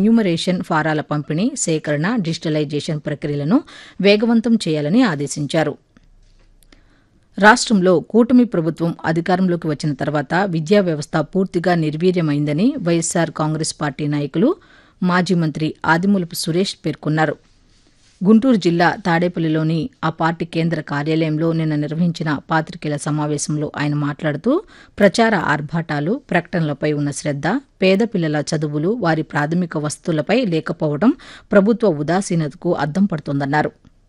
enumeration ఫారాల పంపిణీ సేకరణ digitalisation ప్రక్రియలను వేగవంతం చేయాలని ఆదేశించారు రాష్ట్రంలో కూటమి ప్రభుత్వం అధికారంలోకి వచ్చిన తర్వాత విద్యా వ్యవస్థ పూర్తిగా నిర్వీర్యమైందని వైఎస్సార్ కాంగ్రెస్ పార్టీ నాయకులు మాజీ మంత్రి ఆదిమూలపు సురేష్ పేర్కొన్నారు గుంటూరు జిల్లా తాడేపల్లిలోని ఆ పార్టీ కేంద్ర కార్యాలయంలో నిన్న నిర్వహించిన పాతికేయుల సమావేశంలో ఆయన మాట్లాడుతూ ప్రచార ఆర్భాటాలు ప్రకటనలపై ఉన్న శ్రద్ద పేద పిల్లల చదువులు వారి ప్రాథమిక వస్తువులపై లేకపోవడం ప్రభుత్వ ఉదాసీనతకు అద్దం పడుతోందన్నారు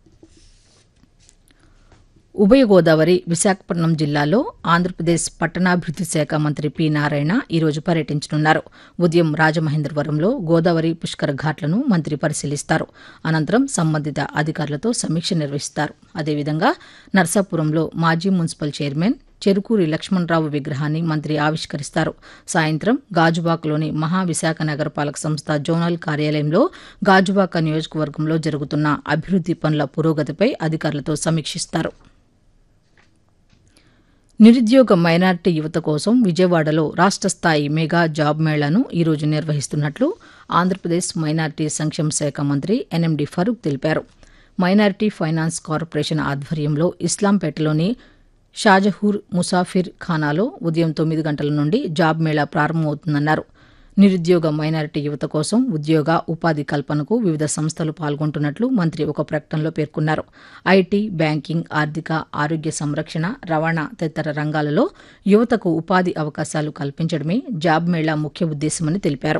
ఉభయ గోదావరి విశాఖపట్నం జిల్లాలో ఆంధ్రప్రదేశ్ పట్టణాభివృద్ది శాఖ మంత్రి పి నారాయణ ఈరోజు పర్యటించనున్నారు ఉదయం రాజమహేంద్రవరంలో గోదావరి పుష్కర ఘాట్లను మంత్రి పరిశీలిస్తారు అనంతరం సంబంధిత అధికారులతో సమీక్ష నిర్వహిస్తారు అదేవిధంగా నర్సాపురంలో మాజీ మున్సిపల్ చైర్మన్ చెరుకూరి లక్ష్మణరావు విగ్రహాన్ని మంత్రి ఆవిష్కరిస్తారు సాయంత్రం గాజువాకలోని మహావిశాఖ నగరపాలక సంస్థ జోనల్ కార్యాలయంలో గాజువాక నియోజకవర్గంలో జరుగుతున్న అభివృద్ది పనుల పురోగతిపై అధికారులతో సమీక్షిస్తారు నిరుద్యోగ మైనార్టీ యువత కోసం విజయవాడలో రాష్ట్ర స్థాయి మెగా జాబ్ మేళాను ఈరోజు నిర్వహిస్తున్నట్లు ఆంధ్రప్రదేశ్ మైనార్టీ సంక్షేమ శాఖ మంత్రి ఎన్ఎండి ఫరూక్ తెలిపారు మైనార్టీ ఫైనాన్స్ కార్పొరేషన్ ఆధ్వర్యంలో ఇస్లాంపేటలోని షాజహూర్ ముసాఫిర్ ఖానాలో ఉదయం తొమ్మిది గంటల నుండి జాబ్ మేళా ప్రారంభమవుతుందన్నారు నిరుద్యోగ మైనారిటీ యువత కోసం ఉద్యోగ ఉపాధి కల్పనకు వివిధ సంస్థలు పాల్గొంటున్నట్లు మంత్రి ఒక ప్రకటనలో పేర్కొన్నారు ఐటీ బ్యాంకింగ్ ఆర్థిక ఆరోగ్య సంరక్షణ రవాణా తదితర రంగాలలో యువతకు ఉపాధి అవకాశాలు కల్పించడమే జాబ్ మేళా ముఖ్య ఉద్దేశమని తెలిపారు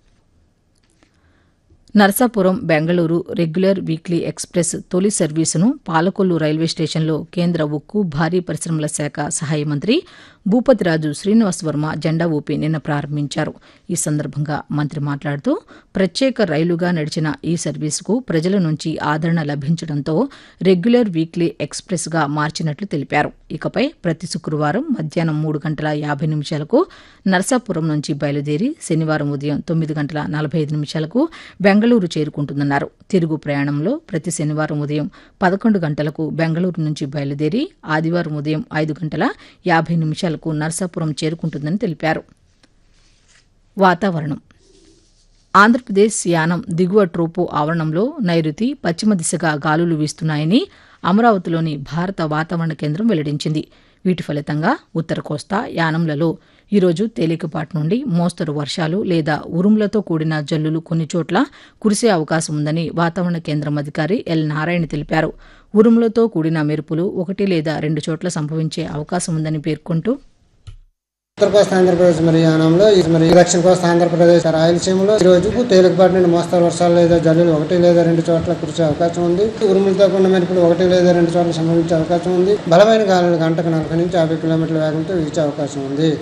Narasapuram Bengaluru regular weekly express తొలి సర్వీసును పాలకొల్లు రైల్వే స్టేషన్లో కేంద్ర ఉక్కు భారీ పరిశ్రమల శాఖ సహాయ మంత్రి భూపతిరాజు శ్రీనివాస్ వర్మ జెండా ఊపి నిన్న ప్రారంభించారు ఈ సందర్భంగా మంత్రి మాట్లాడుతూ ప్రత్యేక రైలుగా నడిచిన ఈ సర్వీసుకు ప్రజల నుంచి ఆదరణ లభించడంతో రెగ్యులర్ వీక్లీ ఎక్స్ప్రెస్గా మార్చినట్లు తెలిపారు ఇకపై ప్రతి శుక్రవారం మధ్యాహ్నం మూడు గంటల యాభై నిమిషాలకు నరసాపురం నుంచి బయలుదేరి శనివారం ఉదయం తొమ్మిది గంటల నలభై ఐదు నిమిషాలకు బెంగళూరు చేరుకుంటుందన్నారు తిరుగు ప్రయాణంలో ప్రతి శనివారం ఉదయం పదకొండు గంటలకు బెంగళూరు నుంచి బయలుదేరి ఆదివారం ఉదయం ఐదు గంటల యాభై నిమిషాలకు నరసాపురం చేరుకుంటుందని తెలిపారు వాతావరణం ఆంధ్రప్రదేశ్ యానం దిగువ ట్రోపో ఆవరణంలో నైరుతి పశ్చిమ దిశగా గాలులు వీస్తున్నాయని అమరావతిలోని భారత వాతావరణ కేంద్రం వెల్లడించింది వీటి ఫలితంగా ఉత్తర కోస్తా యానంలలో ఈరోజు తేలికపాటి నుండి మోస్తరు వర్షాలు లేదా ఉరుములతో కూడిన జల్లులు కొన్ని చోట్ల కురిసే అవకాశం ఉందని వాతావరణ కేంద్రం అధికారి ఎల్ నారాయణ తెలిపారు ఉరుములతో కూడిన మెరుపులు ఒకటి లేదా రెండు చోట్ల సంభవించే అవకాశం ఉందని పేర్కొంటూ ఉత్తర కోస్తా ఆంధ్రప్రదేశ్ మరి యానంలో ఈ మరి దక్షిణ కోస్తా ఆంధ్రప్రదేశ్ రాయలసీమలో ఈ రోజు తేలికపాటి నుండి మోస్తారు వర్షాలు లేదా జల్లులు ఒకటి లేదా రెండు చోట్ల కురిసే అవకాశం ఉంది ఉరుములతో కూడిన మెరుపులు ఒకటి లేదా రెండు చోట్ల సంభవించే అవకాశం ఉంది బలమైన గాలులు గంటకు నలభై నుంచి యాభై కిలోమీటర్ల వేగంతో వీచే అవకాశం ఉంది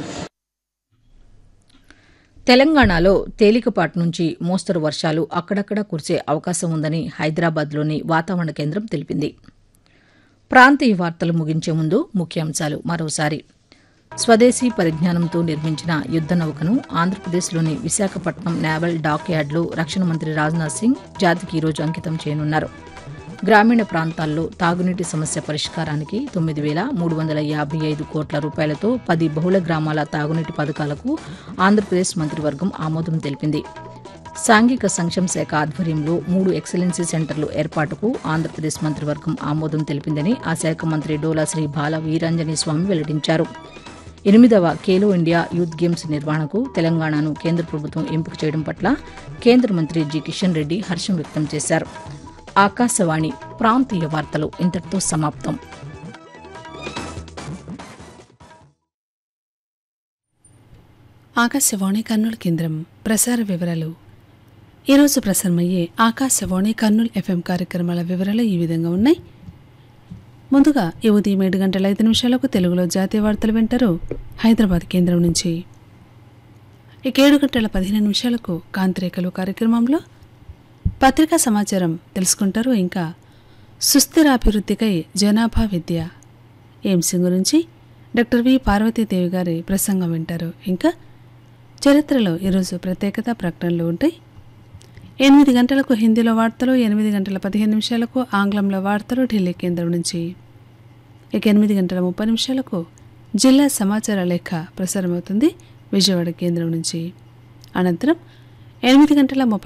తెలంగాణలో తేలికపాటి నుంచి మోస్తరు వర్షాలు అక్కడక్కడ కురిసే అవకాశం ఉందని హైదరాబాద్లోని వాతావరణ కేంద్రం తెలిపింది ప్రాంతీయ వార్తలు ముగించే ముందు ముఖ్యాంశాలు మరోసారి స్వదేశీ పరిజ్ఞానంతో నిర్మించిన యుద్ద నౌకను ఆంధ్రప్రదేశ్లోని విశాఖపట్నం నేవల్ డాక్ యార్డ్లో రక్షణ మంత్రి రాజ్నాథ్ సింగ్ జాతికి ఈరోజు అంకితం చేయనున్నారు గ్రామీణ ప్రాంతాల్లో తాగునీటి సమస్య పరిష్కారానికి తొమ్మిది వేల మూడు వందల యాభై ఐదు కోట్ల రూపాయలతో పది బహుళ గ్రామాల తాగునీటి పథకాలకు ఆంధ్రప్రదేశ్ మంత్రివర్గం ఆమోదం తెలిపింది సాంఘిక సంక్షేమ శాఖ ఆధ్వర్యంలో మూడు ఎక్సలెన్సీ సెంటర్లు ఏర్పాటుకు ఆంధ్రప్రదేశ్ మంత్రివర్గం ఆమోదం తెలిపిందని ఆ శాఖ మంత్రి డోలా శ్రీ బాల వీరాంజనీ స్వామి వెల్లడించారు ఎనిమిదవ ఖేలో ఇండియా యూత్ గేమ్స్ నిర్వహణకు తెలంగాణను కేంద్ర ప్రభుత్వం ఎంపిక చేయడం పట్ల కేంద్ర మంత్రి జి కిషన్ రెడ్డి హర్షం వ్యక్తం చేశారు ఆకాశవాణి ప్రాంతీయ వార్తలు ఇంతటితో సమాప్తం ఆకాశవాణి కర్నూలు కేంద్రం ప్రసార వివరాలు ఈరోజు ప్రసారమయ్యే ఆకాశవాణి కర్నూలు ఎఫ్ఎం కార్యక్రమాల వివరాలు ఈ విధంగా ఉన్నాయి ముందుగా ఈ ఉదయం ఏడు గంటల ఐదు నిమిషాలకు తెలుగులో జాతీయ వార్తలు వింటారు హైదరాబాద్ కేంద్రం నుంచి ఇక ఏడు గంటల పదిహేను నిమిషాలకు కాంతిరేఖలు కార్యక్రమంలో పత్రికా సమాచారం తెలుసుకుంటారు ఇంకా సుస్థిరాభివృద్ధికై జనాభా విద్య ఎయిమ్స్ గురించి డాక్టర్ వి పార్వతీదేవి గారి ప్రసంగం వింటారు ఇంకా చరిత్రలో ఈరోజు ప్రత్యేకత ప్రకటనలు ఉంటాయి ఎనిమిది గంటలకు హిందీలో వార్తలు ఎనిమిది గంటల పదిహేను నిమిషాలకు ఆంగ్లంలో వార్తలు ఢిల్లీ కేంద్రం నుంచి ఇక ఎనిమిది గంటల ముప్పై నిమిషాలకు జిల్లా సమాచార లేఖ ప్రసారమవుతుంది విజయవాడ కేంద్రం నుంచి అనంతరం ఎనిమిది గంటల ముప్పై